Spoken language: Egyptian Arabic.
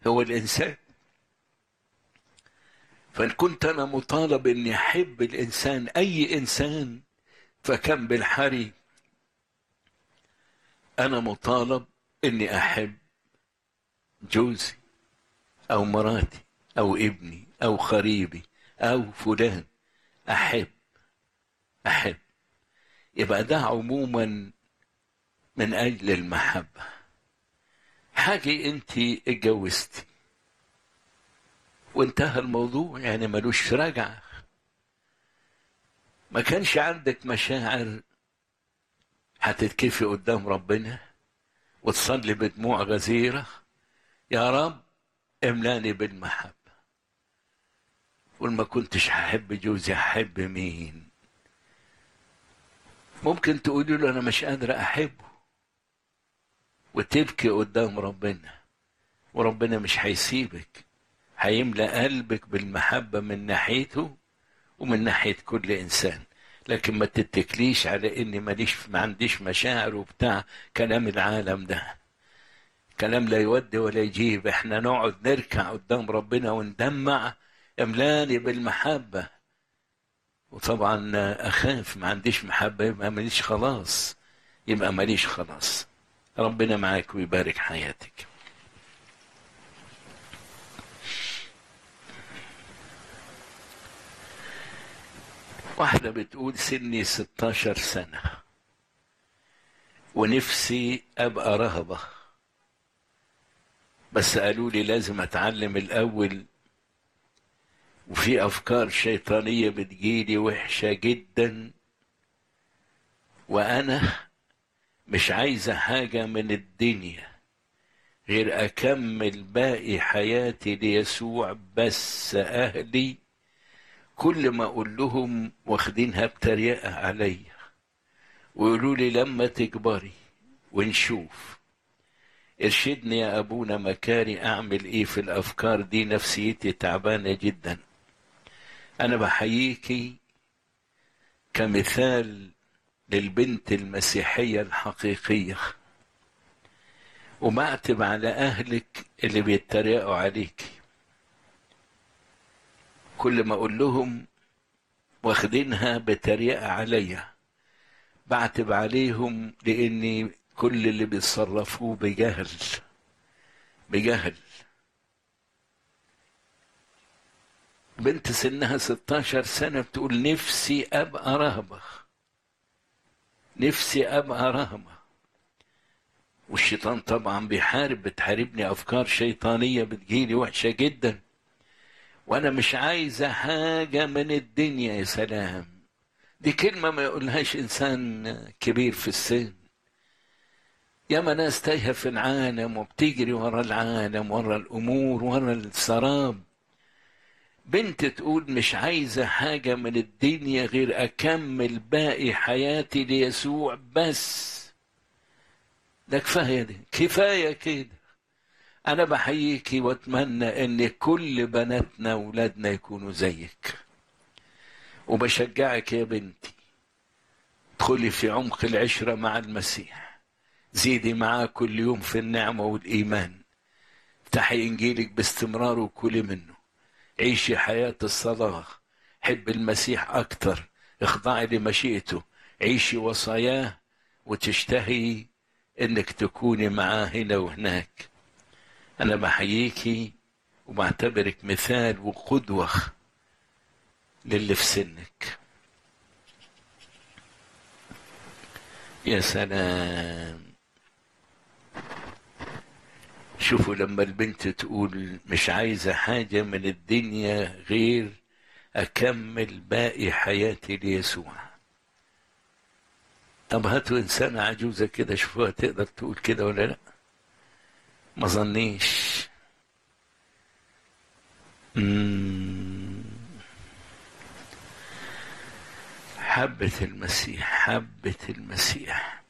هو الإنسان فإن كنت أنا مطالب إني أحب الإنسان أي إنسان فكم بالحري أنا مطالب إني أحب جوزي أو مراتي أو ابني أو قريبي أو فلان أحب أحب يبقى ده عموما من أجل المحبة حاجة أنت اتجوزتي وانتهى الموضوع يعني ملوش رجعة ما كانش عندك مشاعر هتتكفي قدام ربنا وتصلي بدموع غزيرة يا رب املاني بالمحبة وما كنتش هحب جوزي هحب مين ممكن تقولي له انا مش قادرة احبه وتبكي قدام ربنا وربنا مش هيسيبك هيملأ قلبك بالمحبة من ناحيته ومن ناحية كل إنسان لكن ما تتكليش على إني ماليش ما عنديش مشاعر وبتاع كلام العالم ده كلام لا يودي ولا يجيب احنا نقعد نركع قدام ربنا وندمع املاني بالمحبة وطبعا أخاف ما عنديش محبة يبقى ماليش خلاص يبقى ماليش خلاص ربنا معاك ويبارك حياتك واحدة بتقول سني 16 سنة ونفسي أبقى رهبة بس قالوا لي لازم أتعلم الأول وفي أفكار شيطانية بتجيلي وحشة جدا وأنا مش عايزة حاجة من الدنيا غير أكمل باقي حياتي ليسوع بس أهلي كل ما أقول لهم واخدينها بتريقة عليا ويقولوا لي لما تكبري ونشوف ارشدني يا أبونا مكاري أعمل إيه في الأفكار دي نفسيتي تعبانة جدا أنا بحييكي كمثال للبنت المسيحية الحقيقية وبعتب على أهلك اللي بيتريقوا عليك كل ما أقول لهم واخدينها بتريقة عليا بعتب عليهم لأني كل اللي بيتصرفوه بجهل بجهل بنت سنها 16 سنة بتقول نفسي أبقى رهبة نفسي أبقى رهبة والشيطان طبعا بيحارب بتحاربني أفكار شيطانية بتجيلي وحشة جدا وأنا مش عايزة حاجة من الدنيا يا سلام دي كلمة ما يقولهاش إنسان كبير في السن ياما ناس تايهة في العالم وبتجري ورا العالم ورا الأمور ورا السراب بنت تقول مش عايزة حاجة من الدنيا غير أكمل باقي حياتي ليسوع بس ده كفاية دي كفاية كده أنا بحييكي وأتمنى إن كل بناتنا وولادنا يكونوا زيك وبشجعك يا بنتي ادخلي في عمق العشرة مع المسيح زيدي معاه كل يوم في النعمة والإيمان افتحي إنجيلك باستمرار وكلي منه عيشي حياة الصلاة حب المسيح أكتر اخضعي لمشيئته عيشي وصاياه وتشتهي انك تكوني معاه هنا وهناك انا بحييكي وبعتبرك مثال وقدوة للي في سنك يا سلام شوفوا لما البنت تقول مش عايزة حاجة من الدنيا غير أكمل باقي حياتي ليسوع طب هاتوا إنسانة عجوزة كده شوفوها تقدر تقول كده ولا لأ ما ظنيش حبة المسيح حبة المسيح